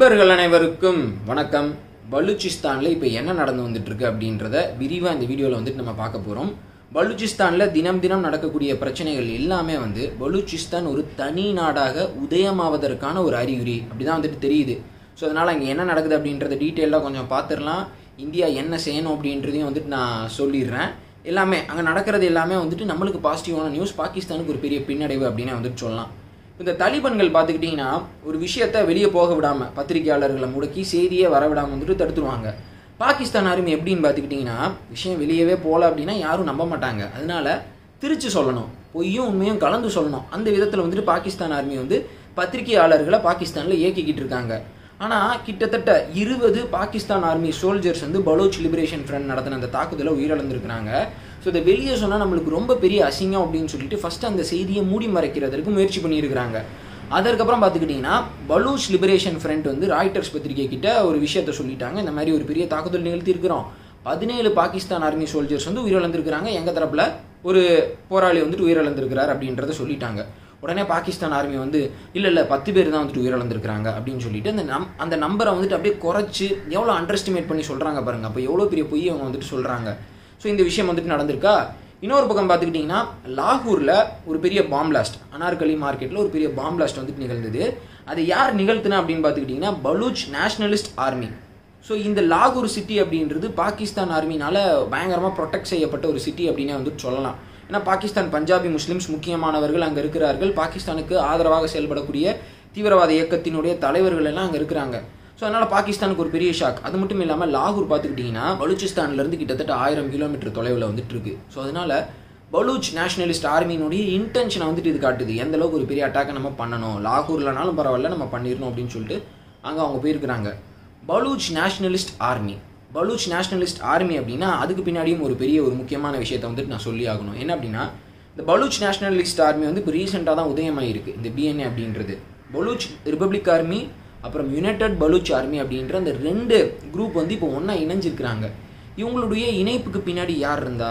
நண்பர்கள் அனைவருக்கும் வணக்கம் பலூச்சிஸ்தானில் இப்போ என்ன நடந்து வந்துட்டு இருக்கு அப்படின்றத விரிவாக இந்த வீடியோவில் வந்துட்டு நம்ம பார்க்க போகிறோம் பலூச்சிஸ்தானில் தினம் தினம் நடக்கக்கூடிய பிரச்சனைகள் எல்லாமே வந்து பலூச்சிஸ்தான் ஒரு தனி நாடாக உதயமாவதற்கான ஒரு அறிகுறி அப்படிதான் வந்துட்டு தெரியுது ஸோ அதனால் அங்கே என்ன நடக்குது அப்படின்றத டீட்டெயிலாக கொஞ்சம் பார்த்துடலாம் இந்தியா என்ன செய்யணும் அப்படின்றதையும் வந்துட்டு நான் சொல்லிடுறேன் எல்லாமே அங்கே நடக்கிறது எல்லாமே வந்துட்டு நம்மளுக்கு பாசிட்டிவான நியூஸ் பாகிஸ்தானுக்கு ஒரு பெரிய பின்னடைவு அப்படின்னு வந்துட்டு சொல்லலாம் இந்த தலிபன்கள் பார்த்துக்கிட்டிங்கன்னா ஒரு விஷயத்த வெளியே போக விடாமல் பத்திரிகையாளர்களை முடக்கி செய்தியே வர விடாமல் வந்துட்டு தடுத்துருவாங்க பாகிஸ்தான் ஆர்மி எப்படின்னு பார்த்துக்கிட்டிங்கன்னா விஷயம் வெளியவே போகல அப்படின்னா யாரும் நம்ப மாட்டாங்க அதனால திருச்சி சொல்லணும் பொய்யும் உண்மையும் கலந்து சொல்லணும் அந்த விதத்தில் வந்துட்டு பாகிஸ்தான் ஆர்மி வந்து பத்திரிகையாளர்களை பாகிஸ்தானில் இயக்கிக்கிட்டு இருக்காங்க ஆனால் கிட்டத்தட்ட இருபது பாகிஸ்தான் ஆர்மி சோல்ஜர்ஸ் வந்து பலோச் லிபரேஷன் ஃப்ரண்ட் நடத்தின அந்த தாக்குதலில் உயிரிழந்திருக்கிறாங்க ஸோ இதை வெளியே சொன்னால் நம்மளுக்கு ரொம்ப பெரிய அசிங்கம் அப்படின்னு சொல்லிட்டு ஃபஸ்ட்டு அந்த செய்தியை மூடி மறைக்கிறதுக்கு முயற்சி பண்ணியிருக்கிறாங்க அதற்கப்புறம் பார்த்துக்கிட்டிங்கன்னா பலூச் லிபரேஷன் ஃப்ரண்ட் வந்து ராய்டர்ஸ் பத்திரிகை கிட்ட ஒரு விஷயத்த சொல்லிட்டாங்க இந்த மாதிரி ஒரு பெரிய தாக்குதல் நிகழ்த்தியிருக்கிறோம் பதினேழு பாகிஸ்தான் ஆர்மி சோல்ஜர்ஸ் வந்து உயிரிழந்திருக்கிறாங்க எங்கள் தரப்பில் ஒரு போராளி வந்துட்டு உயிரிழந்திருக்கிறார் அப்படின்றத சொல்லிட்டாங்க உடனே பாகிஸ்தான் ஆர்மி வந்து இல்லை இல்லை பத்து பேர் தான் வந்துட்டு உயிரிழந்திருக்கிறாங்க அப்படின்னு சொல்லிட்டு அந்த நம் அந்த நம்பரை வந்துட்டு அப்படியே குறைச்சி எவ்வளோ அண்டர் எஸ்டிமேட் பண்ணி சொல்கிறாங்க பாருங்க அப்போ எவ்வளோ பெரிய பொய் அவங்க வந்துட்டு சொல்கிறாங்க ஸோ இந்த விஷயம் வந்துட்டு நடந்திருக்கா இன்னொரு பக்கம் பார்த்துக்கிட்டிங்கன்னா லாகூரில் ஒரு பெரிய பாம் பிளாஸ்ட் அனார்கலி மார்க்கெட்டில் ஒரு பெரிய பாம் பிளாஸ்ட் வந்துட்டு நிகழ்ந்தது அதை யார் நிகழ்த்தினா அப்படின்னு பார்த்துக்கிட்டிங்கன்னா பலூச் நேஷனலிஸ்ட் ஆர்மி ஸோ இந்த லாகூர் சிட்டி அப்படின்றது பாகிஸ்தான் ஆர்மினால பயங்கரமாக ப்ரொடெக்ட் செய்யப்பட்ட ஒரு சிட்டி அப்படின்னே வந்துட்டு சொல்லலாம் ஏன்னா பாகிஸ்தான் பஞ்சாபி முஸ்லிம்ஸ் முக்கியமானவர்கள் அங்கே இருக்கிறார்கள் பாகிஸ்தானுக்கு ஆதரவாக செயல்படக்கூடிய தீவிரவாத இயக்கத்தினுடைய தலைவர்கள் எல்லாம் அங்கே இருக்கிறாங்க ஸோ அதனால் பாகிஸ்தானுக்கு ஒரு பெரிய ஷாக் அது மட்டும் இல்லாமல் லாகூர் பார்த்துக்கிட்டிங்கன்னா பலூச்சிஸ்தான்லேருந்து கிட்டத்தட்ட ஆயிரம் கிலோமீட்டர் தொலைவில் வந்துட்டு இருக்கு ஸோ அதனால் பலூச் நேஷனலிஸ்ட் ஆர்மியினுடைய இன்டென்ஷனை வந்துட்டு இது காட்டுது எந்த அளவுக்கு ஒரு பெரிய அட்டாக்கை நம்ம பண்ணணும் லாகூர்லனாலும் பரவாயில்ல நம்ம பண்ணிடணும் அப்படின்னு சொல்லிட்டு அங்கே அவங்க போயிருக்கிறாங்க Baloch nationalist army Baloch nationalist army அப்படின்னா அதுக்கு பின்னாடியும் ஒரு பெரிய ஒரு முக்கியமான விஷயத்தை வந்துட்டு நான் சொல்லி ஆகணும் என்ன அப்படின்னா இந்த பலூச் நேஷனலிஸ்ட் ஆர்மி வந்து இப்போ ரீசெண்டாக தான் உதயமாயிருக்கு இந்த பிஎன்ஏ அப்படின்றது பலூச் ரிப்பப்ளிக் ஆர்மி அப்புறம் யுனைடெட் பலூச் ஆர்மி அப்படின்ற அந்த ரெண்டு குரூப் வந்து இப்போ ஒன்றா இணைஞ்சிருக்கிறாங்க இவங்களுடைய இணைப்புக்கு பின்னாடி யார் இருந்தா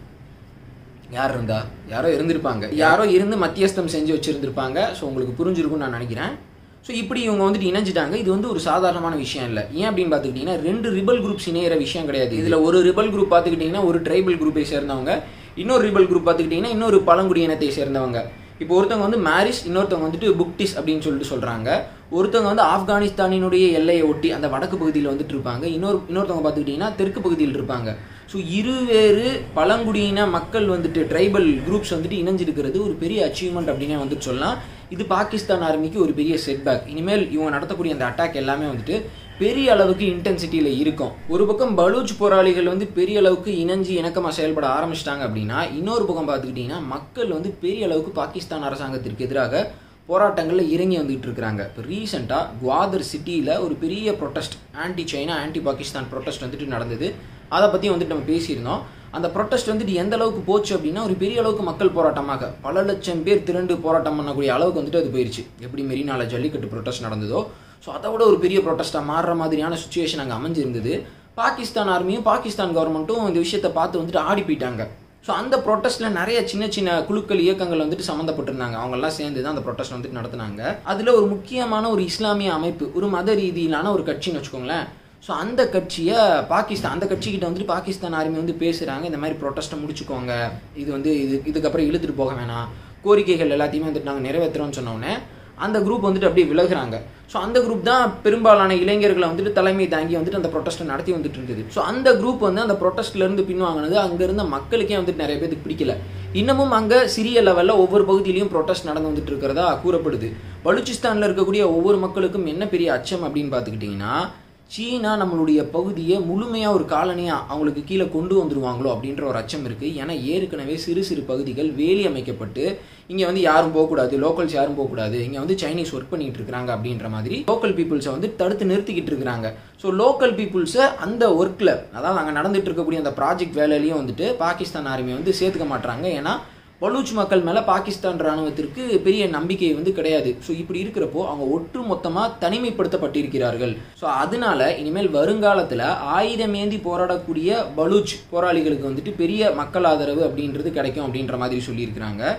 யார் இருந்தா யாரோ இருந்திருப்பாங்க யாரோ இருந்து மத்தியஸ்தம் செஞ்சு வச்சுருந்துருப்பாங்க ஸோ உங்களுக்கு புரிஞ்சிருக்கும்னு நான் நினைக்கிறேன் ஸோ இப்படி இவங்க வந்துட்டு இணைஞ்சிட்டாங்க இது வந்து ஒரு சாதாரணமான விஷயம் இல்லை ஏன் அப்படின்னு பார்த்துக்கிட்டிங்கன்னா ரெண்டு ரிபல் குரூப்ஸ் இணையிற விஷயம் கிடையாது இதில் ஒரு ரிபல் குரூப் பார்த்துக்கிட்டிங்கன்னா ஒரு ட்ரைபல் குரூப்பை சேர்ந்தவங்க இன்னொரு ரிபல் குரூப் பார்த்துக்கிட்டிங்கன்னா இன்னொரு பழங்குடி இனத்தை சேர்ந்தவங்க இப்போ ஒருத்தவங்க வந்து மேரிஸ் இன்னொருத்தவங்க வந்துட்டு புக்டிஸ் அப்படின்னு சொல்லிட்டு சொல்கிறாங்க ஒருத்தவங்க வந்து ஆப்கானிஸ்தானினுடைய எல்லையை ஒட்டி அந்த வடக்கு பகுதியில் வந்துட்டு இருப்பாங்க இன்னொரு இன்னொருத்தவங்க பார்த்துக்கிட்டிங்கன்னா தெற்கு பகுதியில் இருப்பாங்க ஸோ இருவேறு பழங்குடியின மக்கள் வந்துட்டு ட்ரைபல் குரூப்ஸ் வந்துட்டு இணைஞ்சிருக்கிறது ஒரு பெரிய அச்சீவ்மெண்ட் அப்படின்னே வந்துட்டு சொல்லலாம் இது பாகிஸ்தான் ஆர்மிக்கு ஒரு பெரிய செட்பேக் இனிமேல் இவங்க நடத்தக்கூடிய அந்த அட்டாக் எல்லாமே வந்துட்டு பெரிய அளவுக்கு இன்டென்சிட்டியில் இருக்கும் ஒரு பக்கம் பலூச் போராளிகள் வந்து பெரிய அளவுக்கு இணைஞ்சு இணக்கமாக செயல்பட ஆரம்பிச்சிட்டாங்க அப்படின்னா இன்னொரு பக்கம் பார்த்துக்கிட்டிங்கன்னா மக்கள் வந்து பெரிய அளவுக்கு பாகிஸ்தான் அரசாங்கத்திற்கு எதிராக போராட்டங்களில் இறங்கி வந்துகிட்டு இருக்கிறாங்க இப்போ ரீசெண்டாக குவாதர் சிட்டியில் ஒரு பெரிய protest anti China anti Pakistan protest வந்துட்டு நடந்தது அதை பற்றி வந்துட்டு நம்ம பேசியிருந்தோம் அந்த ப்ரொட்டஸ்ட் வந்துட்டு எந்த அளவுக்கு போச்சு அப்படின்னா ஒரு பெரிய அளவுக்கு மக்கள் போராட்டமாக பல லட்சம் பேர் திரண்டு போராட்டம் பண்ணக்கூடிய அளவுக்கு வந்துட்டு அது போயிருச்சு எப்படி மெரினால ஜல்லிக்கட்டு ப்ரொட்டஸ்ட் நடந்ததோ ஸோ அதை விட ஒரு பெரிய ப்ரொட்டஸ்ட்டாக மாறுற மாதிரியான சுச்சுவேஷன் அங்கே அமைஞ்சிருந்தது பாகிஸ்தான் ஆர்மியும் பாகிஸ்தான் கவர்மெண்ட்டும் இந்த விஷயத்தை பார்த்து வந்துட்டு ஆடி போயிட்டாங்க ஸோ அந்த ப்ரொட்டஸ்ட்டில் நிறைய சின்ன சின்ன குழுக்கள் இயக்கங்கள் வந்துட்டு சம்மந்தப்பட்டிருந்தாங்க அவங்கெல்லாம் சேர்ந்து தான் அந்த ப்ரொட்டஸ்ட் வந்துட்டு நடத்தினாங்க அதில் ஒரு முக்கியமான ஒரு இஸ்லாமிய அமைப்பு ஒரு மத ரீதியிலான ஒரு கட்சின்னு வச்சுக்கோங்களேன் ஸோ அந்த கட்சியை பாகிஸ்தான் அந்த கட்சிக்கிட்ட வந்துட்டு பாகிஸ்தான் ஆர்மி வந்து பேசுகிறாங்க இந்த மாதிரி ப்ரொட்டஸ்ட்டை முடிச்சுக்கோங்க இது வந்து இது இதுக்கப்புறம் இழுத்துட்டு போக வேணாம் கோரிக்கைகள் எல்லாத்தையுமே வந்துட்டு நாங்கள் நிறைவேற்றுறோம்னு சொன்னோடனே அந்த குரூப் வந்துட்டு அப்படியே விலகுறாங்க ஸோ அந்த குரூப் தான் பெரும்பாலான இளைஞர்களை வந்துட்டு தலைமை தாங்கி வந்துட்டு அந்த ப்ரொட்டஸ்ட்டை நடத்தி வந்துட்டு இருந்தது ஸோ அந்த குரூப் வந்து அந்த ப்ரொட்டஸ்ட்லேருந்து பின்வாங்கினது அங்கே இருந்த மக்களுக்கே வந்துட்டு நிறைய பேருக்கு பிடிக்கல இன்னமும் அங்கே சிறிய லெவலில் ஒவ்வொரு பகுதியிலையும் ப்ரொட்டஸ்ட் நடந்து வந்துட்டு இருக்கிறதா கூறப்படுது பலுச்சிஸ்தானில் இருக்கக்கூடிய ஒவ்வொரு மக்களுக்கும் என்ன பெரிய அச்சம் அப்படின்னு பார்த்துக்கிட்டிங்கன்னா சீனா நம்மளுடைய பகுதியை முழுமையாக ஒரு காலனியாக அவங்களுக்கு கீழே கொண்டு வந்துருவாங்களோ அப்படின்ற ஒரு அச்சம் இருக்குது ஏன்னா ஏற்கனவே சிறு சிறு பகுதிகள் வேலி அமைக்கப்பட்டு இங்கே வந்து யாரும் போகக்கூடாது லோக்கல்ஸ் யாரும் போகக்கூடாது இங்கே வந்து சைனீஸ் ஒர்க் பண்ணிட்டு இருக்காங்க அப்படின்ற மாதிரி லோக்கல் பீப்புள்ஸை வந்து தடுத்து நிறுத்திக்கிட்டு இருக்கிறாங்க ஸோ லோக்கல் பீப்புள்ஸை அந்த ஒர்க்கில் அதாவது அங்கே நடந்துட்டு இருக்கக்கூடிய அந்த ப்ராஜெக்ட் வேலையிலையும் வந்துட்டு பாகிஸ்தான் ஆர்மி வந்து சேர்த்துக்க மாட்டாங்க ஏன்னா பலூச் மக்கள் மேலே பாகிஸ்தான் ராணுவத்திற்கு பெரிய நம்பிக்கை வந்து கிடையாது ஸோ இப்படி இருக்கிறப்போ அவங்க ஒட்டு மொத்தமாக தனிமைப்படுத்தப்பட்டிருக்கிறார்கள் ஸோ அதனால இனிமேல் வருங்காலத்தில் ஆயுதமேந்தி போராடக்கூடிய பலூச் போராளிகளுக்கு வந்துட்டு பெரிய மக்கள் ஆதரவு அப்படின்றது கிடைக்கும் அப்படின்ற மாதிரி சொல்லியிருக்கிறாங்க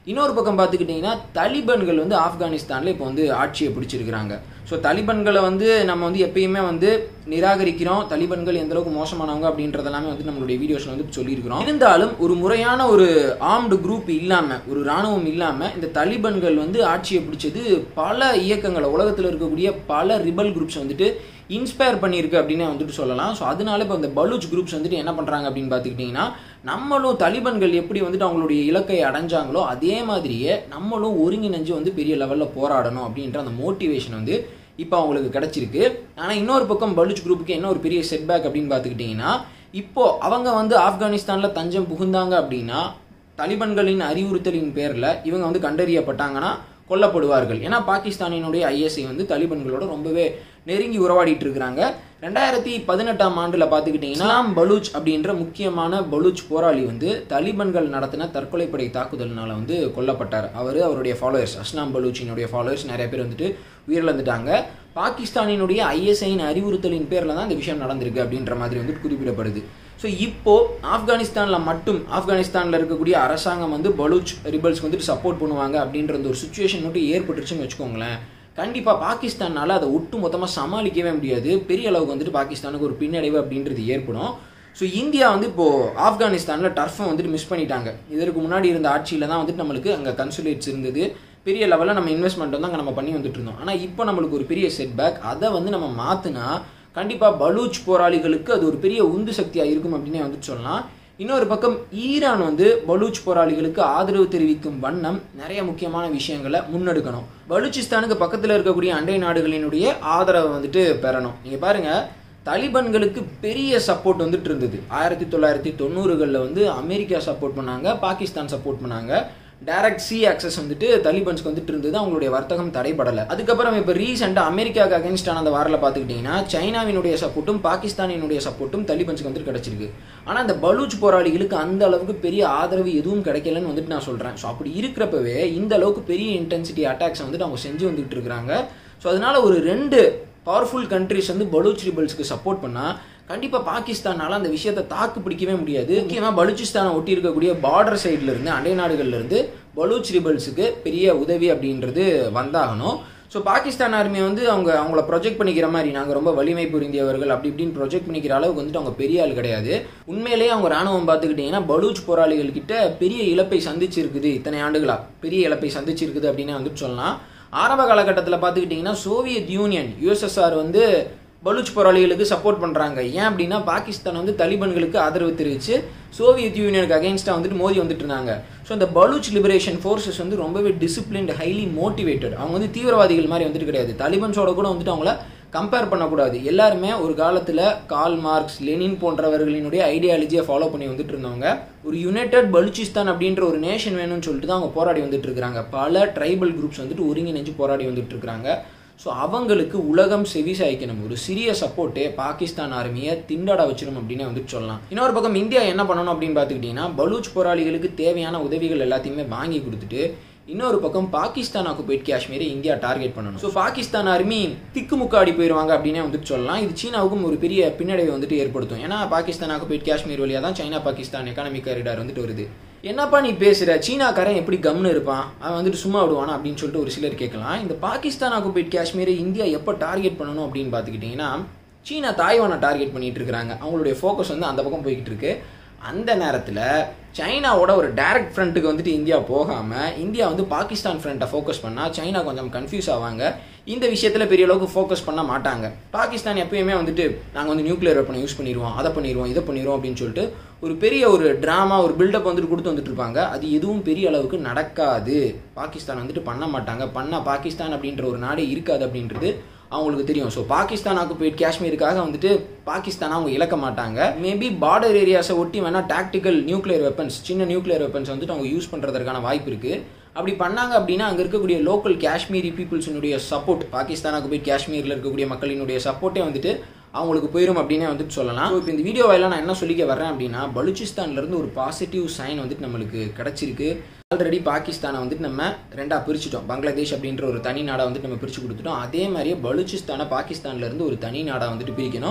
இன்னொரு பக்கம் பார்த்துக்கிட்டிங்கன்னா தலிபன்கள் வந்து ஆப்கானிஸ்தானில் இப்போ வந்து ஆட்சியை பிடிச்சிருக்கிறாங்க ஸோ தலிபன்களை வந்து நம்ம வந்து எப்பயுமே வந்து நிராகரிக்கிறோம் தலிபன்கள் எந்த அளவுக்கு மோசமானவங்க அப்படின்றதெல்லாமே வந்து நம்மளுடைய வீடியோஸில் வந்து சொல்லியிருக்கிறோம் இருந்தாலும் ஒரு முறையான ஒரு ஆர்ம்டு குரூப் இல்லாமல் ஒரு இராணுவம் இல்லாமல் இந்த தலிபன்கள் வந்து ஆட்சியை பிடிச்சது பல இயக்கங்களை உலகத்தில் இருக்கக்கூடிய பல ரிபல் குரூப்ஸ் வந்துட்டு இன்ஸ்பயர் பண்ணியிருக்கு அப்படின்னு வந்துட்டு சொல்லலாம் ஸோ அதனால இப்போ இந்த பலூச் குரூப்ஸ் வந்துட்டு என்ன பண்ணுறாங்க அப்படின்னு பார்த்துக்கிட்டிங்கன்னா நம்மளும் தலிபன்கள் எப்படி வந்துட்டு அவங்களுடைய இலக்கை அடைஞ்சாங்களோ அதே மாதிரியே நம்மளும் ஒருங்கிணைஞ்சு வந்து பெரிய லெவலில் போராடணும் அப்படின்ற அந்த மோட்டிவேஷன் வந்து இப்போ அவங்களுக்கு கிடச்சிருக்கு ஆனால் இன்னொரு பக்கம் பலூச் குரூப்புக்கு என்ன ஒரு பெரிய செட்பேக் அப்படின்னு பார்த்துக்கிட்டிங்கன்னா இப்போ அவங்க வந்து ஆப்கானிஸ்தானில் தஞ்சம் புகுந்தாங்க அப்படின்னா தலிபன்களின் அறிவுறுத்தலின் பேரில் இவங்க வந்து கண்டறியப்பட்டாங்கன்னா கொல்லப்படுவார்கள் ஏன்னா பாகிஸ்தானினுடைய ஐஎஸ்ஐ வந்து தலிபன்களோட ரொம்பவே நெருங்கி உறவாடிட்டு இருக்கிறாங்க ரெண்டாயிரத்தி பதினெட்டாம் ஆண்டில் பார்த்துக்கிட்டிங்கன்னா இஸ்லாம் பலூச் அப்படின்ற முக்கியமான பலூச் போராளி வந்து தலிபன்கள் நடத்தின தற்கொலைப்படை தாக்குதல்னால வந்து கொல்லப்பட்டார் அவர் அவருடைய ஃபாலோயர்ஸ் அஸ்லாம் பலூச்சினுடைய ஃபாலோயர்ஸ் நிறைய பேர் வந்துட்டு உயிரிழந்துட்டாங்க பாகிஸ்தானினுடைய ஐஎஸ்ஐயின் அறிவுறுத்தலின் பேரில் தான் இந்த விஷயம் நடந்திருக்கு அப்படின்ற மாதிரி வந்து குறிப்பிடப்படுது ஸோ இப்போ ஆப்கானிஸ்தானில் மட்டும் ஆப்கானிஸ்தானில் இருக்கக்கூடிய அரசாங்கம் வந்து பலூச் ரிபல்ஸ்க்கு வந்துட்டு சப்போர்ட் பண்ணுவாங்க அப்படின்ற அந்த ஒரு சுச்சுவேஷன் மட்டும் ஏற்பட்டுருச்சுன்னு வச்சுக்கோங்களேன் கண்டிப்பாக பாகிஸ்தானால் அதை ஒட்டு மொத்தமாக சமாளிக்கவே முடியாது பெரிய அளவுக்கு வந்துட்டு பாகிஸ்தானுக்கு ஒரு பின்னடைவு அப்படின்றது ஏற்படும் ஸோ இந்தியா வந்து இப்போது ஆப்கானிஸ்தானில் டர்ஃபை வந்துட்டு மிஸ் பண்ணிட்டாங்க இதற்கு முன்னாடி இருந்த ஆட்சியில் தான் வந்துட்டு நம்மளுக்கு அங்கே கன்சுலேட்ஸ் இருந்தது பெரிய லெவலில் நம்ம இன்வெஸ்ட்மெண்ட் வந்து அங்கே நம்ம பண்ணி வந்துட்டு இருந்தோம் ஆனால் இப்போ நம்மளுக்கு ஒரு பெரிய செட்பேக் அதை வந்து நம்ம மாற்றினா கண்டிப்பாக பலூச் போராளிகளுக்கு அது ஒரு பெரிய உந்து சக்தியாக இருக்கும் அப்படின்னே வந்துட்டு சொல்லலாம் இன்னொரு பக்கம் ஈரான் வந்து பலூச் போராளிகளுக்கு ஆதரவு தெரிவிக்கும் வண்ணம் நிறைய முக்கியமான விஷயங்களை முன்னெடுக்கணும் பலூச்சிஸ்தானுக்கு பக்கத்தில் இருக்கக்கூடிய அண்டை நாடுகளினுடைய ஆதரவை வந்துட்டு பெறணும் நீங்கள் பாருங்கள் தலிபன்களுக்கு பெரிய சப்போர்ட் வந்துட்டு இருந்தது ஆயிரத்தி தொள்ளாயிரத்தி தொண்ணூறுகளில் வந்து அமெரிக்கா சப்போர்ட் பண்ணாங்க பாகிஸ்தான் சப்போர்ட் பண்ணாங்க டைரக்ட் சி ஆக்சஸ் வந்துட்டு தலிபன்ஸ்க்கு வந்துட்டு இருந்தது அவங்களுடைய வர்த்தகம் தடைபடலை அதுக்கப்புறம் இப்போ ரீசெண்டாக அமெரிக்காவுக்கு அகேன்ஸ்டான அந்த வாரில் பார்த்துக்கிட்டிங்கன்னா சைனாவினுடைய சப்போர்ட்டும் பாகிஸ்தானினுடைய சப்போர்ட்டும் தலிபன்ஸ்க்கு வந்துட்டு கிடச்சிருக்கு ஆனால் அந்த பலூச் போராளிகளுக்கு அந்த அளவுக்கு பெரிய ஆதரவு எதுவும் கிடைக்கலன்னு வந்துட்டு நான் சொல்கிறேன் ஸோ அப்படி இருக்கிறப்பவே இந்த அளவுக்கு பெரிய இன்டென்சிட்டி அட்டாக்ஸ் வந்துட்டு அவங்க செஞ்சு வந்துட்டு இருக்கிறாங்க ஸோ அதனால ஒரு ரெண்டு பவர்ஃபுல் கண்ட்ரிஸ் வந்து பலூச் ரிபல்ஸ்க்கு சப்போர்ட் பண்ணால் கண்டிப்பாக பாகிஸ்தானால் அந்த விஷயத்தை தாக்கு பிடிக்கவே முடியாது முக்கியமாக பலூச்சிஸ்தானை ஒட்டி இருக்கக்கூடிய பார்டர் சைடில் இருந்து அண்டை நாடுகள்ல இருந்து பலூச் ரிபல்ஸுக்கு பெரிய உதவி அப்படின்றது வந்தாகணும் ஸோ பாகிஸ்தான் ஆர்மி வந்து அவங்க அவங்கள ப்ரொஜெக்ட் பண்ணிக்கிற மாதிரி நாங்கள் ரொம்ப வலிமை புரிந்தியவர்கள் அப்படி இப்படின்னு ப்ரொஜெக்ட் பண்ணிக்கிற அளவுக்கு வந்துட்டு அவங்க பெரிய ஆள் கிடையாது உண்மையிலேயே அவங்க ராணுவம் பார்த்துக்கிட்டிங்கன்னா பலூச் போராளிகள் கிட்ட பெரிய இழப்பை சந்திச்சிருக்குது இத்தனை ஆண்டுகளா பெரிய இழப்பை சந்திச்சிருக்குது அப்படின்னு வந்துட்டு சொல்லலாம் ஆரம்ப காலகட்டத்தில் பார்த்துக்கிட்டிங்கன்னா சோவியத் யூனியன் யுஎஸ்எஸ்ஆர் வந்து பலூச் போராளிகளுக்கு சப்போர்ட் பண்ணுறாங்க ஏன் அப்படின்னா பாகிஸ்தான் வந்து தலிபன்களுக்கு ஆதரவு தெரிவித்து சோவியத் யூனியனுக்கு அகைன்ஸ்டாக வந்துட்டு மோதி வந்துட்டு இருந்தாங்க ஸோ இந்த பலூச் லிபரேஷன் ஃபோர்ஸஸ் வந்து ரொம்பவே டிசிப்ளின்ட் ஹைலி மோட்டிவேட்டட் அவங்க வந்து தீவிரவாதிகள் மாதிரி வந்துட்டு கிடையாது தலிபன்ஸோட கூட வந்துட்டு அவங்கள கம்பேர் பண்ணக்கூடாது எல்லாருமே ஒரு காலத்தில் கால் மார்க்ஸ் லெனின் போன்றவர்களினுடைய ஐடியாலஜியை ஃபாலோ பண்ணி வந்துட்டு இருந்தவங்க ஒரு யுனைடெட் பலுச்சிஸ்தான் அப்படின்ற ஒரு நேஷன் வேணும்னு சொல்லிட்டு தான் அவங்க போராடி வந்துட்டு இருக்காங்க பல ட்ரைபல் குரூப்ஸ் வந்துட்டு ஒருங்கிணைஞ்சு போராடி வந்துட்டு இருக்காங்க ஸோ அவங்களுக்கு உலகம் செவிசாய்க்கணும் ஒரு சிறிய சப்போர்ட்டே பாகிஸ்தான் ஆர்மியை திண்டாட வச்சிடும் அப்படின்னு வந்துட்டு சொல்லலாம் இன்னொரு பக்கம் இந்தியா என்ன பண்ணணும் அப்படின்னு பார்த்துக்கிட்டிங்கன்னா பலூச் போராளிகளுக்கு தேவையான உதவிகள் எல்லாத்தையுமே வாங்கி கொடுத்துட்டு இன்னொரு பக்கம் பாகிஸ்தான் ஆக்குபைட் காஷ்மீரை இந்தியா டார்கெட் பண்ணணும் ஸோ பாகிஸ்தான் ஆர்மி திக்குமுக்காடி போயிடுவாங்க அப்படின்னே வந்துட்டு சொல்லலாம் இது சீனாவுக்கும் ஒரு பெரிய பின்னடைவை வந்துட்டு ஏற்படுத்தும் ஏன்னா பாகிஸ்தான் ஆக்குபைட் காஷ்மீர் வழியாக தான் சைனா பாகிஸ்தான் எக்கானமிக் காரிடார் வந்துட்டு வருது என்னப்பா நீ பேசுற சீனாக்காரன் எப்படி கம்னு இருப்பான் அவன் வந்துட்டு சும்மா விடுவானா அப்படின்னு சொல்லிட்டு ஒரு சிலர் கேட்கலாம் இந்த பாகிஸ்தான் ஆக்குபைட் காஷ்மீரை இந்தியா எப்போ டார்கெட் பண்ணணும் அப்படின்னு பார்த்துக்கிட்டிங்கன்னா சீனா தாய்வானை டார்கெட் பண்ணிட்டு இருக்காங்க அவங்களுடைய ஃபோக்கஸ் வந்து அந்த பக்கம் போய்கிட்டு இருக்கு அந்த நேரத்தில் சைனாவோட ஒரு டைரக்ட் ஃப்ரண்ட்டுக்கு வந்துட்டு இந்தியா போகாமல் இந்தியா வந்து பாகிஸ்தான் ஃப்ரண்ட்டை ஃபோக்கஸ் பண்ணால் சைனா கொஞ்சம் கன்ஃபியூஸ் ஆவாங்க இந்த விஷயத்தில் பெரிய அளவுக்கு ஃபோக்கஸ் பண்ண மாட்டாங்க பாகிஸ்தான் எப்பயுமே வந்துட்டு நாங்கள் வந்து நியூக்ளியர் வெப்பனை யூஸ் பண்ணிடுவோம் அதை பண்ணிடுவோம் இதை பண்ணிடுவோம் அப்படின்னு சொல்லிட்டு ஒரு பெரிய ஒரு ட்ராமா ஒரு பில்டப் வந்துட்டு கொடுத்து வந்துட்டு இருப்பாங்க அது எதுவும் பெரிய அளவுக்கு நடக்காது பாகிஸ்தான் வந்துட்டு பண்ண மாட்டாங்க பண்ணால் பாகிஸ்தான் அப்படின்ற ஒரு நாடே இருக்காது அப்படின்றது அவங்களுக்கு தெரியும் ஸோ பாகிஸ்தான் ஆக்குபைட் காஷ்மீருக்காக வந்துட்டு பாகிஸ்தான் அவங்க இழக்க மாட்டாங்க மேபி பார்டர் ஏரியாஸை ஒட்டி வேணால் டாக்டிக்கல் நியூக்ளியர் வெப்பன்ஸ் சின்ன நியூக்ளியர் வெப்பன்ஸ் வந்துட்டு அவங்க யூஸ் பண்ணுறதுக்கான வாய்ப்பு இருக்குது அப்படி பண்ணாங்க அப்படின்னா அங்கே இருக்கக்கூடிய லோக்கல் காஷ்மீரி பீப்புள்ஸினுடைய சப்போர்ட் பாகிஸ்தான் ஆக்குபைட் காஷ்மீரில் இருக்கக்கூடிய மக்களினுடைய சப்போர்ட்டே வந்துட்டு அவங்களுக்கு போயிடும் அப்படின்னே வந்துட்டு சொல்லலாம் ஸோ இப்போ இந்த வீடியோவெல்லாம் நான் என்ன சொல்லிக்க வரேன் அப்படின்னா பலுச்சிஸ்தான்லேருந்து ஒரு பாசிட்டிவ் சைன் வந்துட்டு நம்மளுக்கு கிடச்சிருக்கு ஆல்ரெடி பாகிஸ்தானை வந்துட்டு நம்ம ரெண்டாக பிரிச்சுட்டோம் பங்களாதேஷ் அப்படின்ற ஒரு தனி நாடாக வந்துட்டு நம்ம பிரித்து கொடுத்துட்டோம் அதே மாதிரியே பலுச்சிஸ்தானை பாகிஸ்தான்லேருந்து ஒரு தனி நாடாக வந்துட்டு பிரிக்கணும்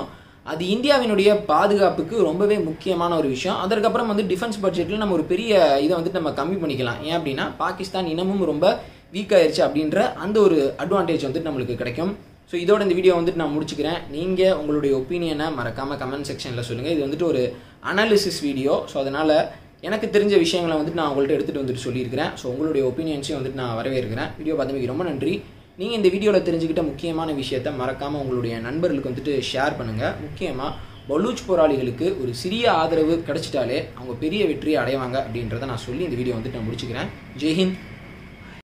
அது இந்தியாவினுடைய பாதுகாப்புக்கு ரொம்பவே முக்கியமான ஒரு விஷயம் அதற்கப்புறம் வந்து டிஃபென்ஸ் பட்ஜெட்டில் நம்ம ஒரு பெரிய இதை வந்துட்டு நம்ம கம்மி பண்ணிக்கலாம் ஏன் அப்படின்னா பாகிஸ்தான் இனமும் ரொம்ப வீக் ஆயிருச்சு அப்படின்ற அந்த ஒரு அட்வான்டேஜ் வந்துட்டு நம்மளுக்கு கிடைக்கும் ஸோ இதோட இந்த வீடியோ வந்துட்டு நான் முடிச்சுக்கிறேன் நீங்கள் உங்களுடைய ஒப்பீனியனை மறக்காமல் கமெண்ட் செக்ஷனில் சொல்லுங்கள் இது வந்துட்டு ஒரு அனாலிசிஸ் வீடியோ ஸோ அதனால் எனக்கு தெரிஞ்ச விஷயங்களை வந்துட்டு நான் உங்கள்கிட்ட எடுத்துகிட்டு வந்துட்டு சொல்லியிருக்கிறேன் ஸோ உங்களுடைய ஒப்பீனியன்ஸையும் வந்துட்டு நான் வரவேற்கிறேன் வீடியோ பார்த்தமைக்கு ரொம்ப நன்றி நீங்கள் இந்த வீடியோவில் தெரிஞ்சுக்கிட்ட முக்கியமான விஷயத்த மறக்காமல் உங்களுடைய நண்பர்களுக்கு வந்துட்டு ஷேர் பண்ணுங்கள் முக்கியமாக பலூச் போராளிகளுக்கு ஒரு சிறிய ஆதரவு கிடைச்சிட்டாலே அவங்க பெரிய வெற்றியை அடைவாங்க அப்படின்றத நான் சொல்லி இந்த வீடியோ வந்துட்டு நான் முடிச்சுக்கிறேன் ஜெய்ஹிந்த்